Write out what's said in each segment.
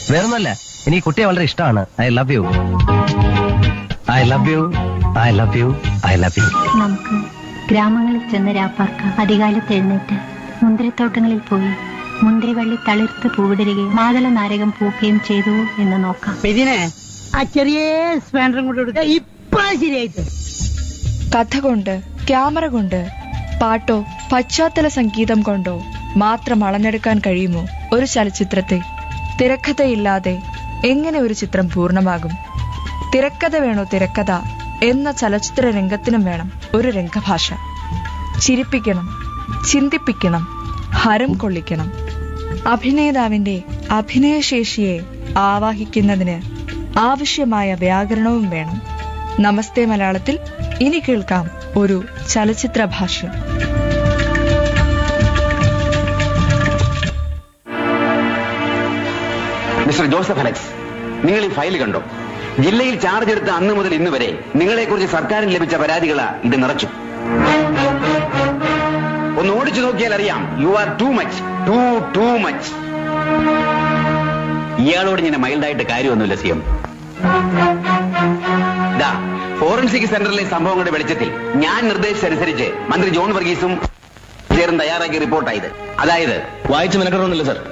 വേറൊന്നുമല്ല എനിക്ക് ഈ കുട്ടിയെ വളരെ ഇഷ്ടമാണ് I love you I love you I love you I love you നമുക്ക് ഗ്രാമങ്ങളിൽ ചെന്ന് രാപ്പാർക്കാം അധികാലത്ത് എഴുന്നേറ്റ് മുന്തിരിത്തോട്ടങ്ങളിൽ പോയി മുന്തിരിവള്ളി തളിർത്ത് പൂവിടരുകയും മാതള നാരകം പൂക്കുകയും ചെയ്തു എന്ന് നോക്കാം ഇതിനെ ആ ചെറിയ സ്പാൻഡറും കൊണ്ട് കൊടുക്കുക ഇപ്പൊ ശരിയായിട്ട് കഥ കൊണ്ട് ക്യാമറ കൊണ്ട് പാട്ടോ പശ്ചാത്തല സംഗീതം കൊണ്ടോ മാത്രം അളന്നെടുക്കാൻ കഴിയുമോ ഒരു ചലച്ചിത്രത്തെ തിരക്കഥയില്ലാതെ എങ്ങനെ ഒരു ചിത്രം പൂർണ്ണമാകും തിരക്കഥ വേണോ തിരക്കഥ എന്ന ചലച്ചിത്ര രംഗത്തിനും വേണം ഒരു രംഗഭാഷ ചിരിപ്പിക്കണം ചിന്തിപ്പിക്കണം ഹരം കൊള്ളിക്കണം അഭിനേതാവിന്റെ അഭിനയശേഷിയെ ആവാഹിക്കുന്നതിന് ആവശ്യമായ വ്യാകരണവും വേണം നമസ്തേ മലയാളത്തിൽ ഇനി കേൾക്കാം ഒരു ചലച്ചിത്ര ഭാഷ്യം മിസ്റ്റർ ജോസഫ് അലക്സ് നിങ്ങൾ ഈ ഫയൽ കണ്ടോ ജില്ലയിൽ ചാർജ് എടുത്ത അന്ന് മുതൽ ഇന്ന് വരെ നിങ്ങളെക്കുറിച്ച് സർക്കാരിന് ലഭിച്ച പരാതികളാ ഇത് നിറച്ചു ഒന്ന് ഓടിച്ചു നോക്കിയാൽ അറിയാം you are too much too too much ഇയാളോട് ഇങ്ങനെ മൈൽഡായിട്ട് കാര്യമൊന്നുമില്ല സി എം ദാ ഫോറൻസിക് സെന്ററിലെ സംഭവങ്ങളുടെ വെളിച്ചത്തിൽ ഞാൻ നിർദ്ദേശിച്ചനുസരിച്ച് മന്ത്രി ജോൺ വർഗീസും ചേർന്ന് തയ്യാറാക്കിയ റിപ്പോർട്ടായത് അതായത് വായിച്ചു മെനക്കെടണമെന്നില്ല സർ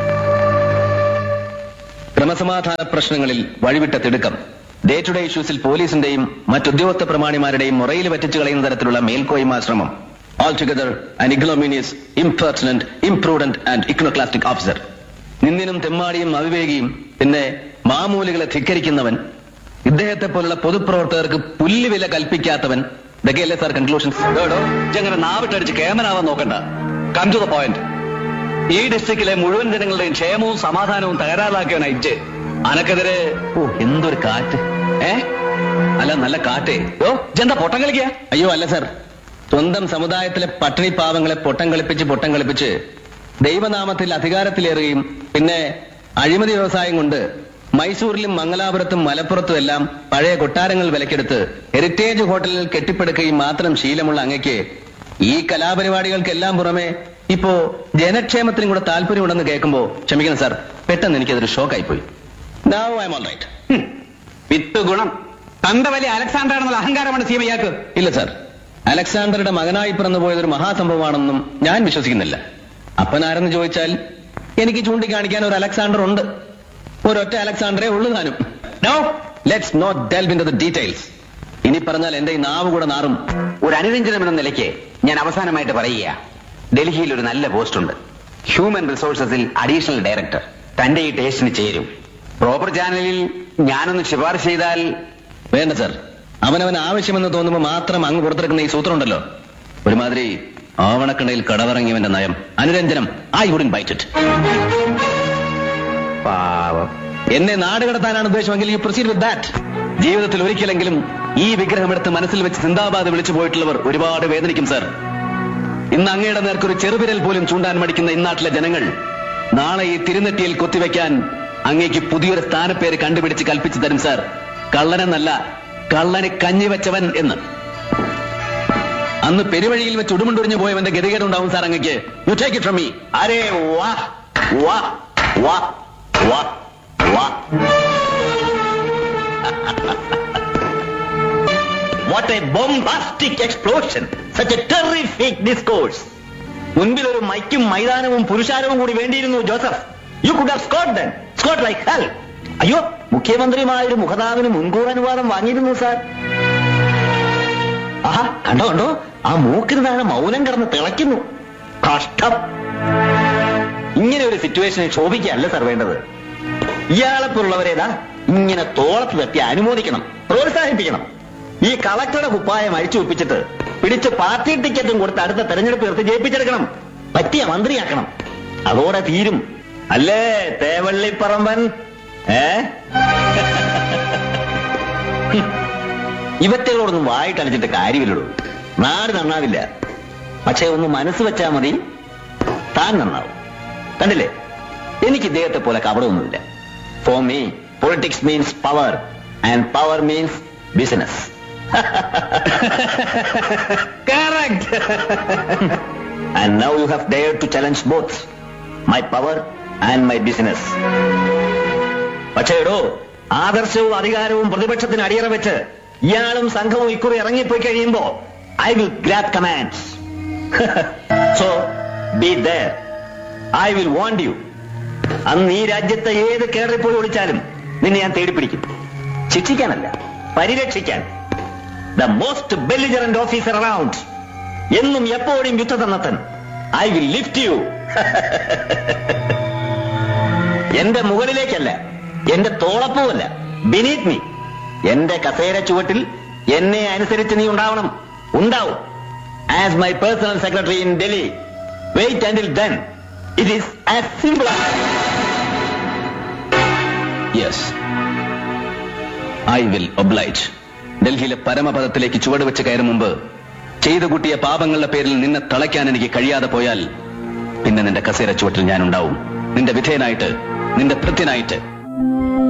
ക്രമസമാധാന പ്രശ്നങ്ങളിൽ വഴിവിട്ട തിടുക്കം ഡേ ടു ഡേ ഇഷ്യൂസിൽ പോലീസിന്റെയും മറ്റുദ്യോഗസ്ഥ പ്രമാണിമാരുടെയും മുറയിൽ പറ്റിച്ചു കളയുന്ന തരത്തിലുള്ള മേൽക്കോയ്മ ശ്രമം altogether and ignominious impertinent imprudent and iconoclastic officer നിന്ദിനും തെമ്മാടിയും അവിവേകിയും പിന്നെ മാമൂലികളെ ധിക്കരിക്കുന്നവൻ ഇദ്ദേഹത്തെ പോലുള്ള പൊതുപ്രവർത്തകർക്ക് പുല്ലുവില കൽപ്പിക്കാത്തവൻ ഇതൊക്കെയല്ലേ സാർ കൺക്ലൂഷൻസ് ഇങ്ങനെ നാവിട്ടടിച്ച് കേമനാവാൻ നോക്കണ്ട കം ടു ദ പോയിന്റ് ഈ ഡിസ്ട്രിക്റ്റിലെ മുഴുവൻ ജനങ്ങളുടെയും ക്ഷേമവും സമാധാനവും തകരാറിലാക്കിയാണ് ഇജ്ജ് അനക്കെതിരെ ഓ എന്തൊരു കാറ്റ് ഏ അല്ല നല്ല കാറ്റേ ഓ ഇജെന്താ പൊട്ടം കളിക്കുക അയ്യോ അല്ല സർ സ്വന്തം സമുദായത്തിലെ പട്ടിണി പാവങ്ങളെ പൊട്ടം കളിപ്പിച്ച് പൊട്ടം കളിപ്പിച്ച് ദൈവനാമത്തിൽ അധികാരത്തിലേറുകയും പിന്നെ അഴിമതി വ്യവസായം കൊണ്ട് മൈസൂരിലും മംഗലാപുരത്തും മലപ്പുറത്തും എല്ലാം പഴയ കൊട്ടാരങ്ങൾ വിലക്കെടുത്ത് ഹെറിറ്റേജ് ഹോട്ടലിൽ കെട്ടിപ്പടുക്കുകയും മാത്രം ശീലമുള്ള അങ്ങയ്ക്ക് ഈ കലാപരിപാടികൾക്കെല്ലാം പുറമെ ഇപ്പോ ജനക്ഷേമത്തിനും കൂടെ താല്പര്യമുണ്ടെന്ന് കേൾക്കുമ്പോ ക്ഷമിക്കണം സാർ പെട്ടെന്ന് എനിക്കതൊരു ഷോക്കായി പോയി Now I'm all right. ഹും, വിത്ത് ഗുണം തന്റെ വലിയ അലക്സാണ്ടർ ആണെന്നുള്ള അഹങ്കാരമാണ് സി എം ഇയാൾക്ക് ഇല്ല സാർ അലക്സാണ്ടറുടെ മകനായി പിറന്നു പോയതൊരു മഹാസംഭവമാണെന്നും ഞാൻ വിശ്വസിക്കുന്നില്ല അപ്പനാരെന്ന് ചോദിച്ചാൽ എനിക്ക് ചൂണ്ടിക്കാണിക്കാൻ ഒരു അലക്സാണ്ടർ ഉണ്ട് ഒരൊറ്റ അലക്സാണ്ടറേ ഉള്ളു താനും no let's not delve into the details ഇനി പറഞ്ഞാൽ എന്റെ ഈ നാവ് കൂടെ നാറും ഒരു അനുരഞ്ജനം എന്ന നിലയ്ക്ക് ഞാൻ അവസാനമായിട്ട് പറയുക ഡൽഹിയിൽ ഒരു നല്ല പോസ്റ്റ് ഉണ്ട് ഹ്യൂമൻ റിസോഴ്സസിൽ അഡീഷണൽ ഡയറക്ടർ തന്റെ ഈ ടേസ്റ്റിന് ചേരും പ്രോപ്പർ ചാനലിൽ ഞാനൊന്ന് ശുപാർശ ചെയ്താൽ വേണ്ട സാർ അവനവൻ ആവശ്യമെന്ന് തോന്നുമ്പോൾ മാത്രം അങ്ങ് പുറത്തിറക്കുന്ന ഈ സൂത്രം ഉണ്ടല്ലോ ഒരുമാതിരി ആവണക്കടയിൽ കടവറങ്ങിയവന്റെ നയം അനുരഞ്ജനം ഐ വുഡൻ ബൈറ്റ് ഇറ്റ് പാവം എന്നെ നാട് കടത്താനാണ് ഉദ്ദേശമെങ്കിൽ യു പ്രൊസീഡ് വിത്ത് ദാറ്റ് ജീവിതത്തിൽ ഒരിക്കലെങ്കിലും ഈ വിഗ്രഹം എടുത്ത് മനസ്സിൽ വെച്ച് സിന്ദാബാദ് വിളിച്ചു പോയിട്ടുള്ളവർ ഒരുപാട് വേദനിക്കും സർ ഇന്ന് അങ്ങയുടെ നേർക്കൊരു ചെറുവിരൽ പോലും ചൂണ്ടാൻ മടിക്കുന്ന ഇന്നാട്ടിലെ ജനങ്ങൾ നാളെ ഈ തിരുനെറ്റിയിൽ കൊത്തിവെക്കാൻ അങ്ങേക്ക് പുതിയൊരു സ്ഥാനപ്പേര് കണ്ടുപിടിച്ച് കൽപ്പിച്ചു തരും സാർ കള്ളനെന്നല്ല കള്ളനെ കഞ്ഞി വെച്ചവൻ എന്ന് അന്ന് പെരുവഴിയിൽ വെച്ച് ഉടുമുണ്ടൊരിഞ്ഞു പോയവന്റെ ഗതികേടുണ്ടാവും സാർ അങ്ങക്ക് you take it from me അരേ വാ വാ വാ വാ വാ what a bombastic explosion such a terrific discourse മുൻപിൽ ഒരു മൈക്കും മൈതാനവും പുരുഷാരവും കൂടി വേണ്ടിയിരുന്നു Joseph you could have scored then scored like hell അയ്യോ മുഖ്യമന്ത്രിയുമായ ഒരു മുഖതാവിന് മുൻകൂർ അനുവാദം വാങ്ങിയിരുന്നു സാർ ആഹാ കണ്ടോ കണ്ടോ ആ മൂക്കിന് താഴെ മൗനം കിടന്ന് തിളയ്ക്കുന്നു കഷ്ടം ഇങ്ങനെ ഒരു സിറ്റുവേഷനെ ക്ഷോഭിക്കുകയല്ല സാർ വേണ്ടത് ഇയാളെപ്പോലുള്ളവരേതാ ഇങ്ങനെ തോളത്ത് തട്ടി അനുമോദിക്കണം പ്രോത്സാഹിപ്പിക്കണം ഈ കളക്ടറുടെ കുപ്പായം അഴിച്ചു ഒപ്പിച്ചിട്ട് പിടിച്ച് പാർട്ടി ടിക്കറ്റും കൊടുത്ത് അടുത്ത തെരഞ്ഞെടുപ്പ് എടുത്ത് ജയിപ്പിച്ചെടുക്കണം പറ്റിയ മന്ത്രിയാക്കണം അതോടെ തീരും അല്ലേ തേവള്ളിപ്പറമ്പൻ ഏ ഇവറ്റകളോടൊന്നും വായിട്ടടിച്ചിട്ട് കാര്യമില്ലടൂ നാട് നന്നാവില്ല പക്ഷെ ഒന്ന് മനസ്സ് വെച്ചാൽ മതി താൻ നന്നാവും കണ്ടില്ലേ എനിക്ക് ഇദ്ദേഹത്തെ പോലെ കപടമൊന്നുമില്ല for me politics means power and power means business correct and now you have dare to challenge both my power and my business പക്ഷേ എടോ ആദർശവും അധികാരവും പ്രതിപക്ഷത്തിന് അടിയറ വെച്ച് ഇയാളും സംഘവും ഇക്കുറി ഇറങ്ങിപ്പോയി കഴിയുമ്പോ I will grab commands so be there I will want you അന്ന് ഈ രാജ്യത്തെ ഏത് കേറിൽ പോയി ഒളിച്ചാലും നിന്നെ ഞാൻ തേടിപ്പിടിക്കും ശിക്ഷിക്കാനല്ല പരിരക്ഷിക്കാൻ the most belligerent officer around എന്നും എപ്പോഴും യുദ്ധതന്നത്തൻ ഐ വിൽ ലിഫ്റ്റ് യു എന്റെ മുകളിലേക്കല്ല എന്റെ തോളപ്പുമല്ല ബിനീത് മീ എന്റെ കസേര ചുവട്ടിൽ എന്നെ അനുസരിച്ച് നീ ഉണ്ടാവണം ഉണ്ടാവും as my personal secretary in Delhi wait until then it is as simple yes I will ഒബ്ലൈറ്റ് ഡൽഹിയിലെ പരമപദത്തിലേക്ക് ചുവട് വെച്ച് കയറും മുമ്പ് ചെയ്തു കൂട്ടിയ പാപങ്ങളുടെ പേരിൽ നിന്നെ തളയ്ക്കാൻ എനിക്ക് കഴിയാതെ പോയാൽ പിന്നെ നിന്റെ കസേര ചുവട്ടിൽ ഞാൻ ഉണ്ടാവും നിന്റെ വിധേയനായിട്ട് നിന്റെ ഭൃത്യനായിട്ട്